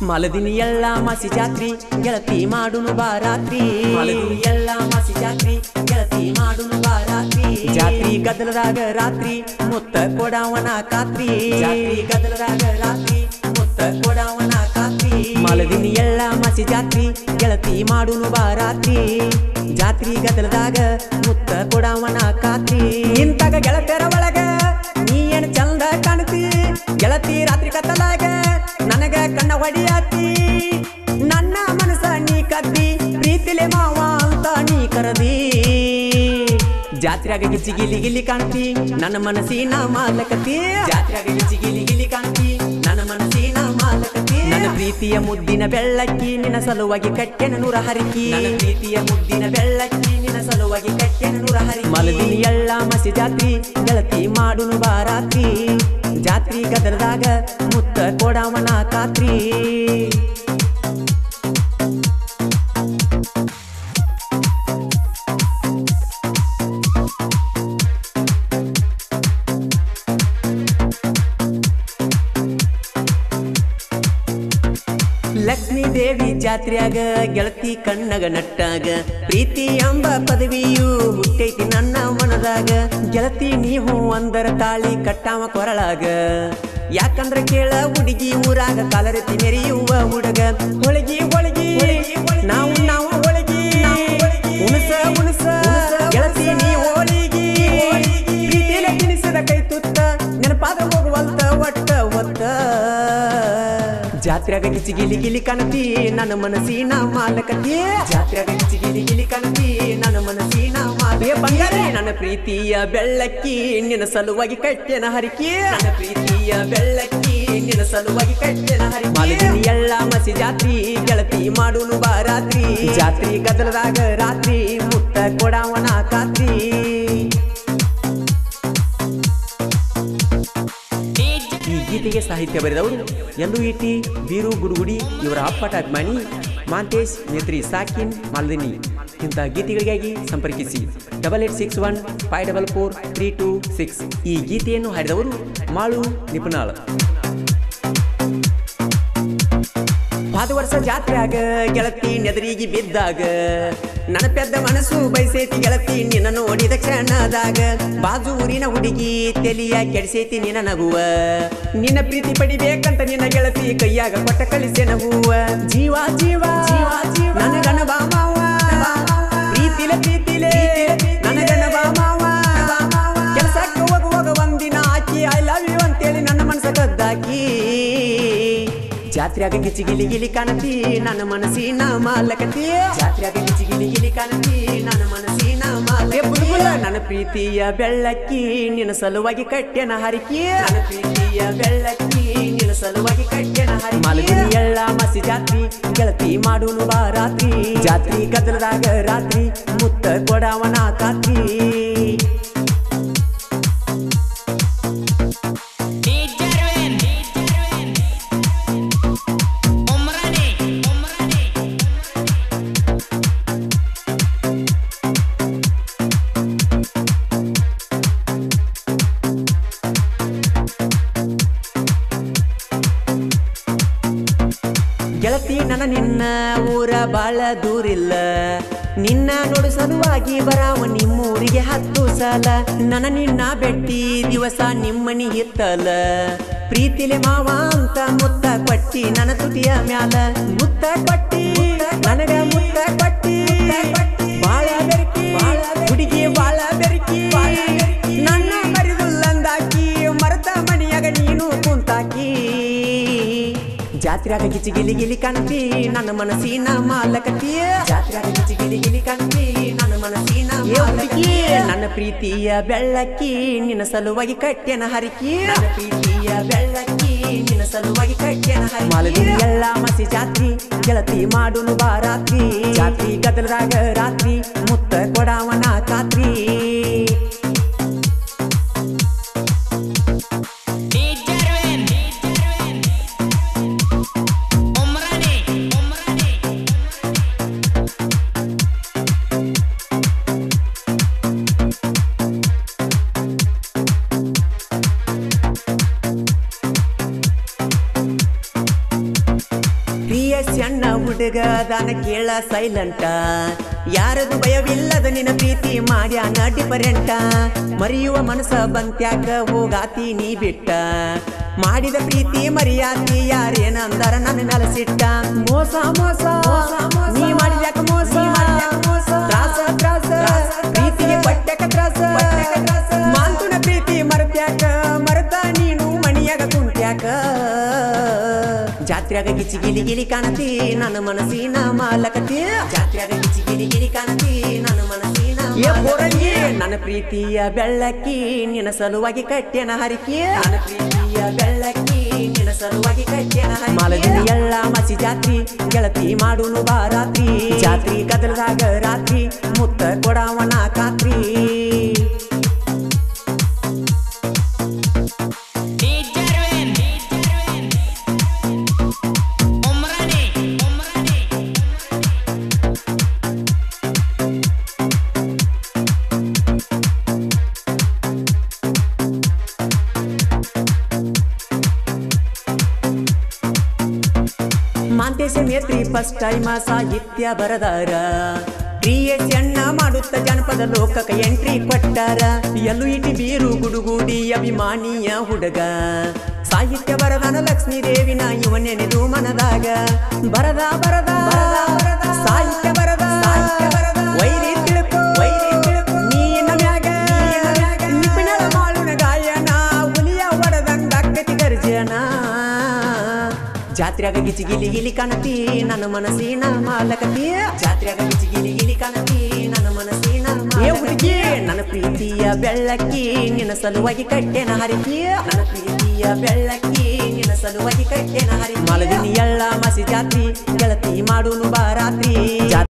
ಮಲದಿನಿ ಎಲ್ಲ ಮಸಿ ಜಾತ್ರಿ ಗೆಳತಿ ಮಾಡುನು ಬಾರಾತ್ರಿ ಮಲದಿನಿ ಎಲ್ಲ ಮಸಿ ಜಾತ್ರಿ ಗೆಳತಿ ಮಾಡುನು ಬಾರಾತ್ರಿ ಜಾತ್ರಿ ಗದ್ದಲದಾಗ ರಾತ್ರಿ ಮುತ್ತ ಕೊಡವನ ಕಾತ್ರಿ ಜಾತ್ರಿ ಗದ್ದಲದಾಗ ರಾತ್ರಿ ಮುತ್ತ ಕೊಡವನ ಕಾತ್ರಿ ಮಲದಿನಿ ಎಲ್ಲ ಮಸಿ ಜಾತ್ರಿ ಗೆಳತಿ ಮಾಡುನು ಬಾರಾತ್ರಿ ಜಾತ್ರಿ ಗದ್ದಲದಾಗ ಮುತ್ತ ಕೊಡವನ ಕಾತ್ರಿ ಇಂತಾಗ ಗೆಳತಿಯರ ಒಳಗ ನೀ ಏನ್ ಚಂದ ಕಾಣ್ತಿ ಗೆಳತಿ ರಾತ್ರಿ ಕತ್ತಲಾಗ ನನಗ ಕಣ್ಣ ಹೊಡಿಯಾತಿ ನನ್ನ ಮನಸ ನೀ ಕದ್ದಿ ಪ್ರೀತಿಲೆ ಮಾವ ಅಂತ ನೀ ಕರದಿ ಜಾತ್ರೆಯಾಗ ಗಿಚ್ಚಿ ಗಿಲಿ ಗಿಲಿ ಕಾಣ್ತಿ ನನ್ನ ಮನಸ್ಸಿನ ಮಾಲಕತಿ ಜಾತ್ರೆಯಾಗ ಗಿಚ್ಚಿ ಗಿಲಿ ಗಿಲಿ ಕಾಣ್ತಿ ನನ್ನ ಮನಸ್ಸಿನ ಮಾಲಕತಿ ನನ್ನ ಪ್ರೀತಿಯ ಮುದ್ದಿನ ಬೆಳ್ಳಕ್ಕಿ ನಿನ್ನ ಸಲುವಾಗಿ ಕಟ್ಟೆನ ನೂರ ಹರಿಕಿ ನನ್ನ ಪ್ರೀತಿಯ ಮುದ್ದಿನ ಬೆಳ್ಳಕ್ಕಿ ನಿನ್ನ ಸಲುವಾಗಿ ಕಟ್ಟೆನ ನೂರ ಹರಿಕಿ ಮಲದಿನಿ ಎಳ್ಳ ಮಸಿ ಜಾತ್ರಿ ಗೆಳತಿ ಮಾಡುನು ಬಾರಾತ್ರಿ ಜಾತ್ರಿ ಗದಲದಾಗ ಮುತ್ತ ಕೊಡವನ ಕಾತ್ರಿ ಲಕ್ಷ್ಮೀ ದೇವಿ ಜಾತ್ರ್ಯಾಗ ಗೆಳತಿ ಕಣ್ಣಗ ನಟ್ಟಾಗ ಪ್ರೀತಿ ಎಂಬ ಪದವಿಯು ಹುಟ್ಟೈತಿ ನನ್ನ ಮನದಾಗ ಗೆಳತಿ ನೀ ಹೂ ಅಂದರ ತಾಳಿ ಕಟ್ಟಾವ ಕೊರಳಾಗ ಯಾಕಂದ್ರ ಕೇಳ ಹುಡುಗಿ ಊರಾಗ ಕಾಲರತಿ ಮೆರೆಯುವ ಹುಡುಗ ಹೊಳಗಿ ಹೊಳಗಿ ನಾವು ನಾವು ಹೊಳಗಿ ಉಣಸ ಉಣಸ ಗೆಳತಿ ನೀ ಹೋಳಿಗಿ ಪ್ರೀತಿಲ ತಿನಿಸದ ಕೈ ತುತ್ತ ನೆನಪಾದ ಹೋಗುವಂತ ಒಟ್ಟ ಒತ್ತ ಜಾತ್ರೆಯಾಗ ಗಿಚ್ಚಿ ಗಿಲಿ ಗಿಲಿ ಕಾಣತಿ ನನ್ನ ಮನಸ್ಸಿನ ಮಾಲಕತಿ ಜಾತ್ರೆಯಾಗ ಗಿಚ್ಚಿ ಗಿಲಿ ಗಿಲಿ ಕಾಣತಿ ನನ್ನ ಮನಸ್ಸಿನ ಮಾಲಕ ಬಂಗಾರ ನನ್ನ ಪ್ರೀತಿಯ ಬೆಳ್ಳಕ್ಕಿ ನಿನ್ನ ಸಲುವಾಗಿ ಕಟ್ಟೆನ ಹರಿಕಿ ನನ್ನ ಪ್ರೀತಿಯ ಬೆಳ್ಳಕ್ಕಿ ನಿನ್ನ ಸಲುವಾಗಿ ಕಟ್ಟೆನ ಹರಿಕಿ ಮಾಲಿನಿ ಎಲ್ಲ ಮಸಿ ಜಾತ್ರಿ ಗೆಳತಿ ಮಾಡುನು ಬಾರಾತ್ರಿ ಜಾತ್ರಿ ಗದಲದಾಗ ರಾತ್ರಿ ಮುತ್ತ ಕೊಡವನ ಕಾತ್ರಿ ಈ ಗೀತೆಗೆ ಸಾಹಿತ್ಯ ಬರೆದವರು ಎಲ್ಲು ಇಟಿ ಬೀರು ಗುಡುಗುಡಿ ಇವರ ಅಪ್ಪಟ ಅಭಿಮಾನಿ ಮಾಂತೇಶ್ ನೇತ್ರಿ ಸಾಕಿನ್ ಮಾಲ್ದಿನಿ ಇಂಥ ಗೀತೆಗಳಿಗಾಗಿ ಸಂಪರ್ಕಿಸಿ double eight six one five double four three two six ಈ ಗೀತೆಯನ್ನು ಹಾಡಿದವರು ಮಾಳು ನಿಪುಣಾಳ್ ಪಾದ ವರ್ಷ ಜಾತ್ರೆಯಾಗ ಗೆಳತಿ ನೆದರಿಗೆ ಬಿದ್ದಾಗ ನನ್ನ ಪೆದ್ದ ಮನಸ್ಸು ಬಯಸೈತಿ ಗೆಳತಿ ನಿನ್ನ ನೋಡಿದ ಕ್ಷಣದಾಗ ಬಾಜು ಊರಿನ ಹುಡುಗಿ ತೆಲಿಯ ಕೆಡಿಸೈತಿ ನಿನ್ನ ನಗುವ ನಿನ್ನ ಪ್ರೀತಿ ಪಡಿಬೇಕಂತ ನಿನ್ನ ಗೆಳತಿ ಕೈಯಾಗ ಕೊಟ್ಟ ಕಳಿಸೆನ ಹೂವ ಜೀವ ಜೀವ ನನಗನ ಬಾ ಮಾವ ಪ್ರೀತಿಲೆ ಪ್ರೀತಿಲೆ ನನಗನ ಬಾ ಮಾವ ಕೆಲಸಕ್ಕೆ ಹೋಗುವಾಗ ಒಂದಿನ ಹಾಕಿ ಐ ಲವ್ ಯು ಅಂತೇಳಿ ನನ್ನ ಮನಸ್ಸ ಕದ್ದಾಕಿ ಜಾತ್ರೆಯಾಗ ಗಿಚ್ಚಿ ಗಿಲಿ ಗಿಲಿ ಕಾಣತಿ ನನ್ನ ಮನಸ್ಸಿನ ಮಾಲಕತಿ ಜಾತ್ರೆಯಾಗ ಗಿಚ್ಚಿ ಗಿಲಿ ಗಿಲಿ ಕಾಣತಿ ನನ್ನ ಮನಸ್ಸಿನ ಮಾಲಕ ನನ್ನ ಪ್ರೀತಿಯ ಬೆಳ್ಳಕ್ಕಿ ನಿನ್ನ ಸಲುವಾಗಿ ಕಟ್ಟೆನ ಹರಿಕಿ ನನ್ನ ಪ್ರೀತಿಯ ಬೆಳ್ಳಕ್ಕಿ ನಿನ್ನ ಸಲುವಾಗಿ ಕಟ್ಟೆನ ಹರಿ ಮಾಲಗಿನಿ ಎಳ್ಳ ಮಸಿ ಜಾತ್ರಿ ಗೆಳತಿ ಮಾಡುನು ಬಾರಾತ್ರಿ ಜಾತ್ರಿ ಗದ್ದಲದಾಗ ರಾತ್ರಿ ಮುತ್ತ ಕೊಡವನ ಕಾತ್ರಿ Dijarwen Umrani Umrani ಗೆಳತಿ ನನ್ನ ನಿನ್ನ ಊರ ಬಾಳ ದೂರಿಲ್ಲ ನಿನ್ನ ನೋಡು ಸಲುವಾಗಿ ಬರಾವ ನಿಮ್ಮೂರಿಗೆ ಹತ್ತು ಸಲ ನನ್ನ ನಿನ್ನ ಬೆಟ್ಟಿ ದಿವಸ ನಿಮ್ಮನಿ ಹಿತ್ತಲ ಪ್ರೀತಿಲೆ ಮಾವ ಅಂತ ಮುತ್ತ ಕೊಟ್ಟಿ ನನ್ನ ತುಟಿಯ ಮ್ಯಾಲ ಮುತ್ತ ಕೊಟ್ಟಿ ನನಗ ಮುತ್ತ ಕೊಟ್ಟಿ ಬಾಳ ಬೆರಕಿ ಹುಡುಗಿ ಬಾಳ ಬೆರಕಿ ನನ್ನ ಮರಿದುಲ್ಲಂದಾಕಿ ಮರದ ಮಣಿಯಾಗ ನೀನು ಕುಂತಾಕಿ ಜಾತ್ರೆಯಾಗ ಗಿಚ್ಚಿ ಗಿಲಿ ಗಿಲಿ ಕಾಣ್ತಿ ನನ್ನ ಮನಸ್ಸಿನ ಮಾಲಕತಿ ಜಾತ್ರೆಯಾಗ ಗಿಚ್ಚಿ ಗಿಲಿ ಗಿಲಿ ಕಾಣ್ತಿ ನನ್ನ ಮನಸ್ಸಿನ ಮಾಲಕತಿ ನನ್ನ ಪ್ರೀತಿಯ ಬೆಳ್ಳಕ್ಕಿ ನಿನ್ನ ಸಲುವಾಗಿ ಕಟ್ಟೆನ ಹರಿಕಿ ನನ್ನ ಪ್ರೀತಿಯ ಬೆಳ್ಳಕ್ಕಿ ನಿನ್ನ ಸಲುವಾಗಿ ಕಟ್ಟೆನ ಹರಿ ಮಾಲದಿನ ಎಲ್ಲ ಮಸಿ ಜಾತ್ರಿ ಗೆಳತಿ ಮಾಡುನು ಬಾರಾತ್ರಿ ಜಾತ್ರಿ ಗದಲದಾಗ ರಾತ್ರಿ ಮುತ್ತ ಕೊಡವನ ಕಾತ್ರಿ Dijarwen Umrani Umrani ನಿನ್ನ ಹುಡುಗ ದಾನ ಕೇಳ ಸೈಲೆಂಟ ಯಾರದು ಭಯವಿಲ್ಲದ ನಿನ್ನ ಪ್ರೀತಿ ಮಾಡ್ಯಾನ ಡಿಫರೆಂಟ ಮರೆಯುವ ಮನಸ್ಸ ಬಂತ್ಯಾಕ ಹೋಗಾತಿ ನೀ ಬಿಟ್ಟ ಮಾಡಿದ ಪ್ರೀತಿ ಮರಿಯಾತಿ ಯಾರೇನಂದರ ನನ್ನ ಮೇಲೆ ಸಿಟ್ಟ ಮೋಸ ಮೋಸ ನೀ ಮಾಡಿದ್ಯಾಕ ಮೋಸ ತ್ರಾಸ ತ್ರಾಸ ಪ್ರೀತಿಗೆ ಪಟ್ಟಕ ತ್ರಾಸ ಮಾಂತುನ ಪ್ರೀತಿ ಮರತ್ಯಾಕ ಮರತ ನೀನು ಮಣಿಯಾಗ ಕುಂತ್ಯಾಕ ಜಾತ್ರ್ಯಾಗ ಗಿಚಿ ಗಿಲಿ ಗಿಲಿ ಕಾಣತಿ ನನ್ನ ಮನಸ್ಸಿನ ಮಾಲಕತಿ ಜಾತ್ರ್ಯಾಗ ಗಿಚಿ ಗಿಲಿ ಗಿಲಿ ಕಾಣತಿ ನನ್ನ ಮನಸ್ಸಿನ ಮಾಲಕತಿ. ನನ್ನ ಪ್ರೀತಿಯ ಬೆಳ್ಳಕ್ಕಿ ನಿನ್ನ ಸಲುವಾಗಿ ಕಟ್ಟೆನ ಹರಿಕೆ ನನ್ನ ಪ್ರೀತಿಯ ಬೆಳ್ಳಕ್ಕಿ ನಿನ್ನ ಸಲುವಾಗಿ ಕಟ್ಟೆನ ಹರಿಕೆ ಮಾಲದಿನ ಎಲ್ಲ ಮಸಿ ಜಾತ್ರಿ ಗೆಳತಿ ಮಾಡುನು ಬಾರಾತ್ರಿ ಜಾತ್ರಿ ಕದಲದಾಗ ರಾತ್ರಿ ಮುತ್ತ ಕೊಡವನ ಕಾತ್ರಿ DJ Arvin. Umrani. Umrani. Mantesha Metri first time ಸಾಹಿತ್ಯ ಬರದಾರ ಕ್ರಿಯೇಷನ್ನ ಮಾಡುತ್ತ ಜನಪದ ಲೋಕಕ್ಕೆ ಎಂಟ್ರಿ ಕೊಟ್ಟಾರ ಎಲ್ಲು ಇಟಿ ಬೀರು ಗುಡುಗೂಡಿ ಅಭಿಮಾನಿಯ ಹುಡುಗ ಸಾಹಿತ್ಯ ಬರದಾನ ಲಕ್ಷ್ಮೀ ದೇವಿನ ಇವನೆನೆದು ಮನದಾಗ ಬರದ ಬರದ ಸಾಹಿತ್ಯ ಬರದ ವೈರಿ ತಿಳ್ಕೊ ವೈರಿ ತಿಳ್ಕೊ ನೀನ ಮ್ಯಾಗ ನಿಪಿಣಳ ಮಾಳುನ ಗಾಯನ ಹುಲಿಯ ಒಡದಂಗಾಕತಿ ಗರ್ಜನ ಜಾತ್ರ್ಯಾಗ ಗಿಚಿ ಗಿಲಿ ಗಿಲಿ ಕಾಣತಿ ನನ್ನ ಮನಸ್ಸಿನ ಮಾಲಕತಿ ಜಾತ್ರ್ಯಾಗ ಗಿಚಿ ಗಿಲಿ ಗಿಲಿ ಕಾಣತಿ ನನ್ನ ಮನಸ್ಸಿನ ಏ ಹುಡುಗಿ ನನ್ನ ಪ್ರೀತಿಯ ಬೆಳ್ಳಕ್ಕಿ ನಿನ್ನ ಸಲುವಾಗಿ ಕಟ್ಟೆನ ಹರಿಕಿ ನನ್ನ ಪ್ರೀತಿಯ ಬೆಳ್ಳಕ್ಕಿ ನಿನ್ನ ಸಲುವಾಗಿ ಕಟ್ಟೆನ ಹರಿ ಮಾಲದಿನಿ ಎಳ್ಳ ಮಸಿ ಜಾತ್ರಿ ಗೆಳತಿ ಮಾಡುನು ಬಾರಾತ್ರಿ